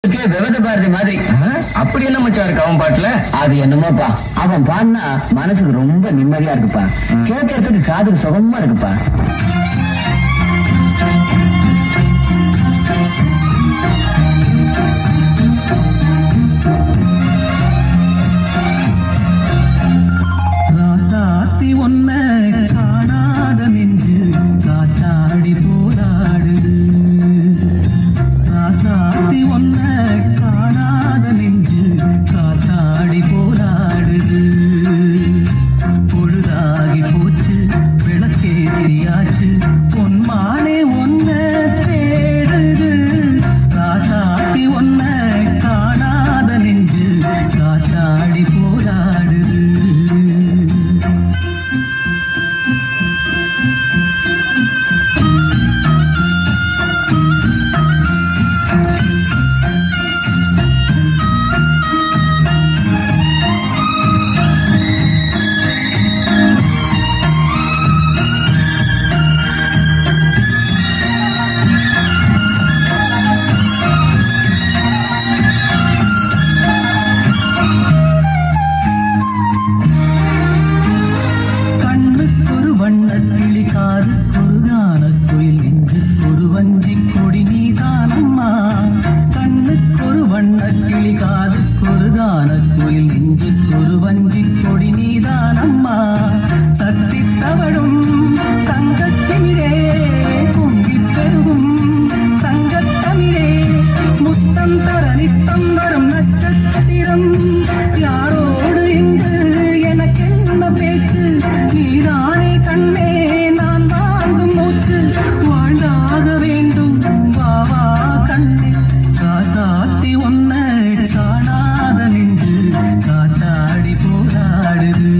ஊருக்கே விவத பாரதி மாதிரி அப்படி என்ன மச்சான் இருக்கு அவன் பாட்டுல அது என்னமோப்பா அவன் பாடினா மனசுக்கு ரொம்ப நிம்மதியா இருக்குப்பா கேட்கறதுக்கு காதுக்கு சுகமா இருக்குப்பா ராசாத்தி ஒன்ன காணாத நெஞ்சு காத்தாடி போராடுது ராசாத்தி ஒன்ன காணாத நெஞ்சு காத்தாடி போராடுது பொழுதாகி போச்சு விளக்கேறியாச்சு பொன்மானே ஒன்ன தேடுது ராசாத்தி ஒன்ன காணாத நெஞ்சு காத்தாடி போராடுது கண்ணுக்கொரு வண்ணக் கிளி காதுக்கொரு கானக் குயில் நெஞ்சுக்கொரு வஞ்சிக் கொடி நீதானம்மா கண்ணுக்கொரு வண்ணக் கிளி காதுக்கொரு கானக் குயில் நெஞ்சுக்கொரு வஞ்சிக் கொடி நீதானம்மா தத்தித் தவழும் தங்கச் சிமிழே பொங்கிப் பெருகும் சங்கத் தமிழே முத்தம் தர நித்தம் வரும் நட்சத்திரம் யாரோடு இங்கு எனக்கென்ன பேச்சு நீதானே கண்ணே நான் வாங்கும் மூச்சு வாழ்ந்தாக வேண்டும் வா வா கண்ணே காசாத்தி ஒன்ன காணாத நின்று காத்தாடி போராடுது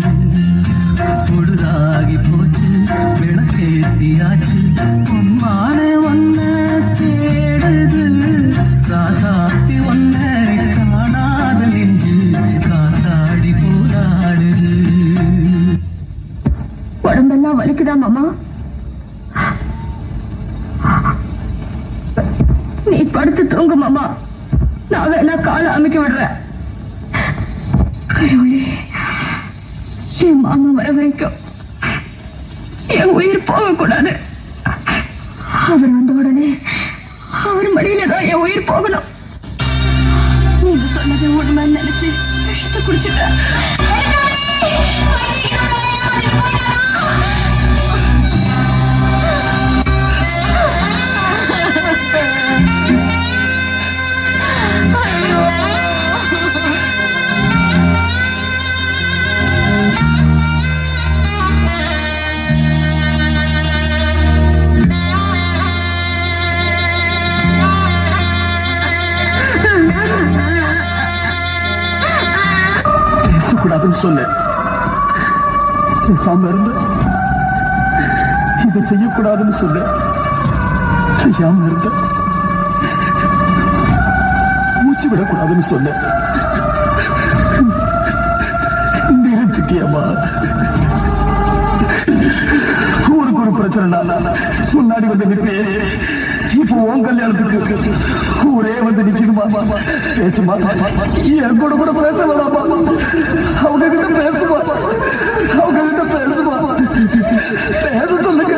பொழுதாகி போச்சு விளக்கேத்தியாச்சு பொன்மான ஒன்ன தேடுது ராசாத்தி ஒன்ன காணாத நெஞ்சு காத்தாடி போராடுது உடம்பெல்லாம் வலிக்குதா மாமா நீ படுத்து தூங்கு மாமா நான் வேணா காலை அமைக்க விடுறேன் கடவுளே என் மாமா வர வரைக்கும் என் உயிர் போகக்கூடாது அவர் வந்த உடனே அவர் மடியில தான் என் உயிர் போகணும் நீங்க சொன்னது உண்மைன்னு நினைச்சு விஷத்தை குடிச்சிட்டேன் பேசக்கூடாதுன்னு சொன்னேன் பேசாம இருந்த இதை செய்யக்கூடாதுன்னு சொன்னேன் செய்யாம இருந்த மூச்சு விடக்கூடாதுன்னு சொன்னேன் நிறுத்திட்டியம்மா ஊருக்கு ஒரு பிரச்சனை முன்னாடி வந்து நிற்பே இப்போ உன் கல்யாணத்துக்கு ஊரே வந்து நிக்கணுமா பேசுமா என் கூட கூட பேச வேணாமா அவங்க கிட்ட பேசுமா அவங்க கிட்ட பேசுமா பேச சொல்லுங்க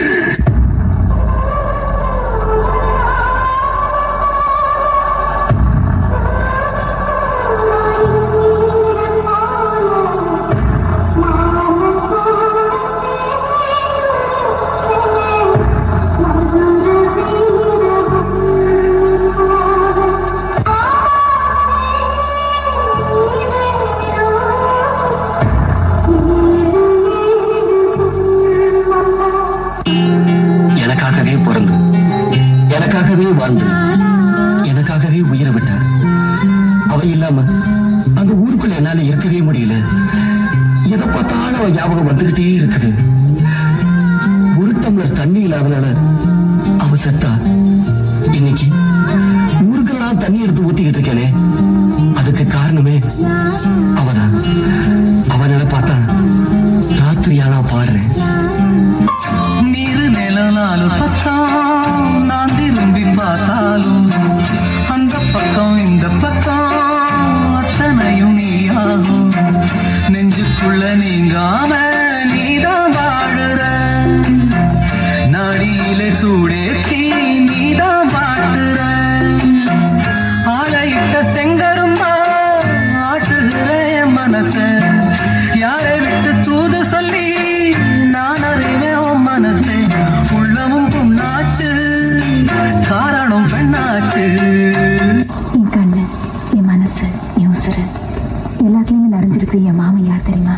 எனக்காகவே பிறந்து எனக்காகவே வாழ்ந்து எனக்காகவே உயிரை விட்டார் அவ இல்லாம அந்த ஊருக்குள்ள என்னால இருக்கவே முடியல எதை பார்த்தாலும் அவன் ஞாபகம் வந்துகிட்டே இருக்குது ஒரு டம்ளர் தண்ணி இல்லாதனால அவ செத்தா இன்னைக்கு ஊருக்கெல்லாம் தண்ணி எடுத்து ஊத்திக்கிட்டு இருக்கேனே அதுக்கு காரணமே அவதான் அவனை பார்த்தா ராத்திரியானா பாடுறேன் நீரு நில நாலு பத்தாம் நான் திரும்பி பார்த்தாலும் அந்த பக்கம் இந்த பக்கம் அத்தனையும் நீயாகும் நெஞ்சுக்குள்ள நீங்காம நீதான் வாழுற நாடியிலே சூடேற்றி நீதான் பாட்டுற ஆலையிட்ட செங்கரும்பா ஆட்டுகிற என் மனச யாரை விட்டு தூது சொல்லி நான் அறிவேன் உன் மனசு உள்ளமும் புண்ணாச்சு காரணம் பெண்ணாச்சு என் கண்ணு என் மனசு என் உசுறு எல்லாத்துலயும் நிறைஞ்சிருக்கு என் மாமன் யார் தெரியுமா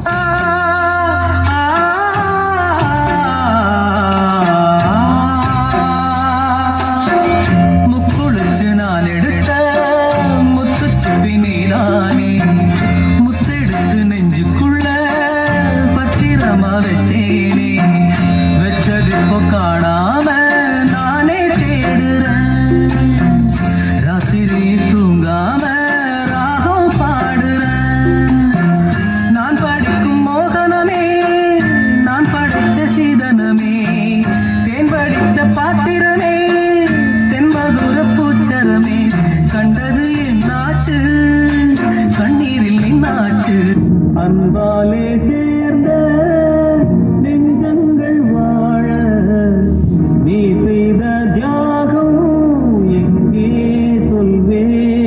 முக்குளிச்சு நான் எடுத்த முத்துச்சிப்பி நீதானே முத்தெடுத்து நெஞ்சுக்குள்ள பத்திரமா வச்சேனே வச்சது இப்போ காணாம நானே தேடுறேன் ராத்திரி தூங்காம ராகம் பாடுறேன் நான் படிக்கும் மோகனமே நான் படிச்ச சீதனமே தேன் படிச்ச பாத்திரமே தென்மதுர பூச்சரமே கண்டது என்னாச்சு கண்ணீரில் நின்னாச்சு அன்பாலே சேர்ந்த நெஞ்சங்கள் வாழ நீ செய்த தியாகம் எங்கே சொல்வே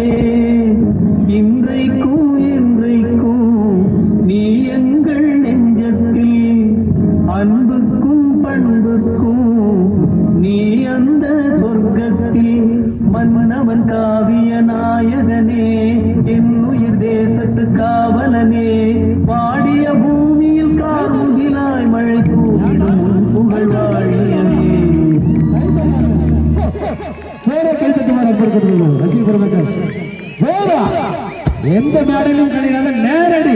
இன்றைக்கும் என்றைக்கும் நீ எங்கள் நெஞ்சத்தில் அன்புக்கும் பண்புக்கும் நீ அந்த சொர்க்கத்தில் மன்னவன் காவிய நாயகனே என் உயிர் தேசத்து காவலனே பாடிய பூமியில் கார்முகிலாய் மழை தூவிடும் உன் புகழ் வாழியவே வேற கைத்தட்டு மேடம் கொடுக்கிறது ரசிக பெருமக்கள் வேற எந்த மேடையிலும் கிடையாது நேரடி